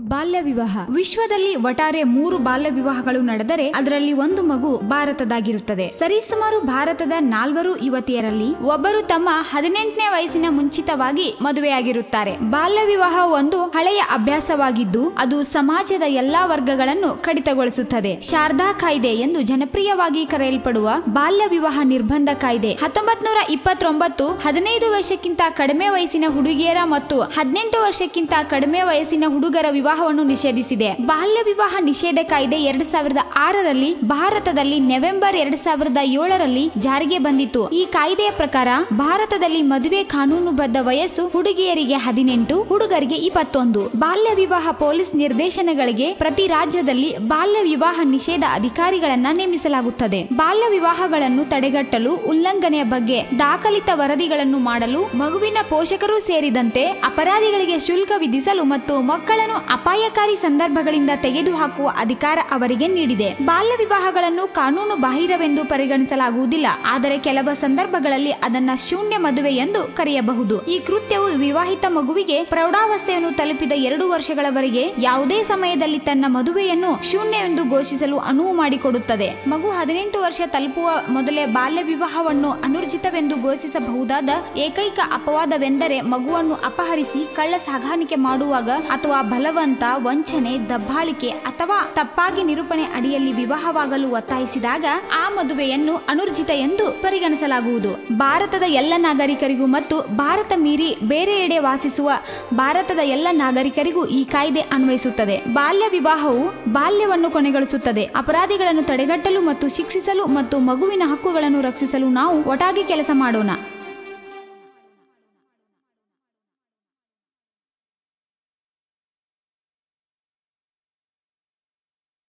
ಬಾಲ್ಯ ವಿವಾಹ ವಿಶ್ವದಲ್ಲಿ ಒಟ್ಟಾರೆ ಮೂರು ಬಾಲ್ಯ ವಿವಾಹಗಳು ನಡೆದರೆ ಅದರಲ್ಲಿ ಒಂದು ಮಗು ಭಾರತದಾಗಿರುತ್ತದೆ ಸರಿಸುಮಾರು ಭಾರತದ ನಾಲ್ವರು ಯುವತಿಯರಲ್ಲಿ ಒಬ್ಬರು ತಮ್ಮ ಹದಿನೆಂಟನೇ ವಯಸ್ಸಿನ ಮುಂಚಿತವಾಗಿ ಮದುವೆಯಾಗಿರುತ್ತಾರೆ ಬಾಲ್ಯ ವಿವಾಹ ಒಂದು ಹಳೆಯ ಅಭ್ಯಾಸವಾಗಿದ್ದು ಅದು ಸಮಾಜದ ಎಲ್ಲಾ ವರ್ಗಗಳನ್ನು ಕಡಿತಗೊಳಿಸುತ್ತದೆ ಶಾರದಾ ಕಾಯ್ದೆ ಎಂದು ಜನಪ್ರಿಯವಾಗಿ ಕರೆಯಲ್ಪಡುವ ಬಾಲ್ಯ ವಿವಾಹ ನಿರ್ಬಂಧ ಕಾಯ್ದೆ ಹತ್ತೊಂಬತ್ ನೂರ ಇಪ್ಪತ್ತೊಂಬತ್ತು ಹದಿನೈದು ವರ್ಷಕ್ಕಿಂತ ಕಡಿಮೆ ವಯಸ್ಸಿನ ಹುಡುಗಿಯರ ಮತ್ತು ಹದಿನೆಂಟು ವರ್ಷಕ್ಕಿಂತ ಕಡಿಮೆ ವಯಸ್ಸಿನ ಹುಡುಗರ ವಿವಾಹವನ್ನು ನಿಷೇಧಿಸಿದೆ ಬಾಲ್ಯ ವಿವಾಹ ನಿಷೇಧ ಕಾಯ್ದೆ ಎರಡ್ ಸಾವಿರದ ಆರರಲ್ಲಿ ಭಾರತದಲ್ಲಿ ನವೆಂಬರ್ ಎರಡ್ ಸಾವಿರದ ಏಳರಲ್ಲಿ ಜಾರಿಗೆ ಬಂದಿತ್ತು ಈ ಕಾಯ್ದೆಯ ಪ್ರಕಾರ ಭಾರತದಲ್ಲಿ ಮದುವೆ ಕಾನೂನುಬದ್ಧ ವಯಸ್ಸು ಹುಡುಗಿಯರಿಗೆ ಹದಿನೆಂಟು ಹುಡುಗರಿಗೆ ಇಪ್ಪತ್ತೊಂದು ಬಾಲ್ಯ ವಿವಾಹ ಪೊಲೀಸ್ ನಿರ್ದೇಶನಗಳಿಗೆ ಪ್ರತಿ ರಾಜ್ಯದಲ್ಲಿ ಬಾಲ್ಯ ವಿವಾಹ ನಿಷೇಧ ಅಧಿಕಾರಿಗಳನ್ನ ನೇಮಿಸಲಾಗುತ್ತದೆ ಬಾಲ್ಯ ವಿವಾಹಗಳನ್ನು ತಡೆಗಟ್ಟಲು ಉಲ್ಲಂಘನೆಯ ಬಗ್ಗೆ ದಾಖಲಿತ ವರದಿಗಳನ್ನು ಮಾಡಲು ಮಗುವಿನ ಪೋಷಕರು ಸೇರಿದಂತೆ ಅಪರಾಧಿಗಳಿಗೆ ಶುಲ್ಕ ವಿಧಿಸಲು ಮತ್ತು ಮಕ್ಕಳನ್ನು ಅಪಾಯಕಾರಿ ಸಂದರ್ಭಗಳಿಂದ ತೆಗೆದುಹಾಕುವ ಅಧಿಕಾರ ಅವರಿಗೆ ನೀಡಿದೆ ಬಾಲ್ಯ ವಿವಾಹಗಳನ್ನು ಕಾನೂನು ಬಾಹಿರವೆಂದು ಪರಿಗಣಿಸಲಾಗುವುದಿಲ್ಲ ಆದರೆ ಕೆಲವು ಸಂದರ್ಭಗಳಲ್ಲಿ ಅದನ್ನ ಶೂನ್ಯ ಮದುವೆ ಎಂದು ಕರೆಯಬಹುದು ಈ ಕೃತ್ಯವು ವಿವಾಹಿತ ಮಗುವಿಗೆ ಪ್ರೌಢಾವಸ್ಥೆಯನ್ನು ತಲುಪಿದ ಎರಡು ವರ್ಷಗಳವರೆಗೆ ಯಾವುದೇ ಸಮಯದಲ್ಲಿ ತನ್ನ ಮದುವೆಯನ್ನು ಶೂನ್ಯ ಎಂದು ಘೋಷಿಸಲು ಅನುವು ಮಾಡಿಕೊಡುತ್ತದೆ ಮಗು ಹದಿನೆಂಟು ವರ್ಷ ತಲುಪುವ ಮೊದಲೇ ಬಾಲ್ಯ ವಿವಾಹವನ್ನು ಅನುರ್ಜಿತವೆಂದು ಘೋಷಿಸಬಹುದಾದ ಏಕೈಕ ಅಪವಾದವೆಂದರೆ ಮಗುವನ್ನು ಅಪಹರಿಸಿ ಕಳ್ಳ ಸಾಗಾಣಿಕೆ ಮಾಡುವಾಗ ಅಥವಾ ಬಲವಂತ ವಂಚನೆ ದಬ್ಬಾಳಿಕೆ ಅಥವಾ ತಪ್ಪಾಗಿ ನಿರೂಪಣೆ ಅಡಿಯಲ್ಲಿ ವಿವಾಹವಾಗಲು ಒತ್ತಾಯಿಸಿದಾಗ ಆ ಮದುವೆಯನ್ನು ಅನುರ್ಜಿತ ಎಂದು ಪರಿಗಣಿಸಲಾಗುವುದು ಭಾರತದ ಎಲ್ಲ ನಾಗರಿಕರಿಗೂ ಮತ್ತು ಭಾರತ ಮೀರಿ ಬೇರೆಯೆಡೆ ವಾಸಿಸುವ ಭಾರತದ ಎಲ್ಲ ನಾಗರಿಕರಿಗೂ ಈ ಕಾಯ್ದೆ ಅನ್ವಯಿಸುತ್ತದೆ ಬಾಲ್ಯ ವಿವಾಹವು ಬಾಲ್ಯವನ್ನು ಕೊನೆಗೊಳಿಸುತ್ತದೆ ಅಪರಾಧಿಗಳನ್ನು ತಡೆಗಟ್ಟಲು ಮತ್ತು ಶಿಕ್ಷಿಸಲು ಮತ್ತು ಮಗುವಿನ ಹಕ್ಕುಗಳನ್ನು ರಕ್ಷಿಸಲು ನಾವು ಒಟ್ಟಾಗಿ ಕೆಲಸ ಮಾಡೋಣ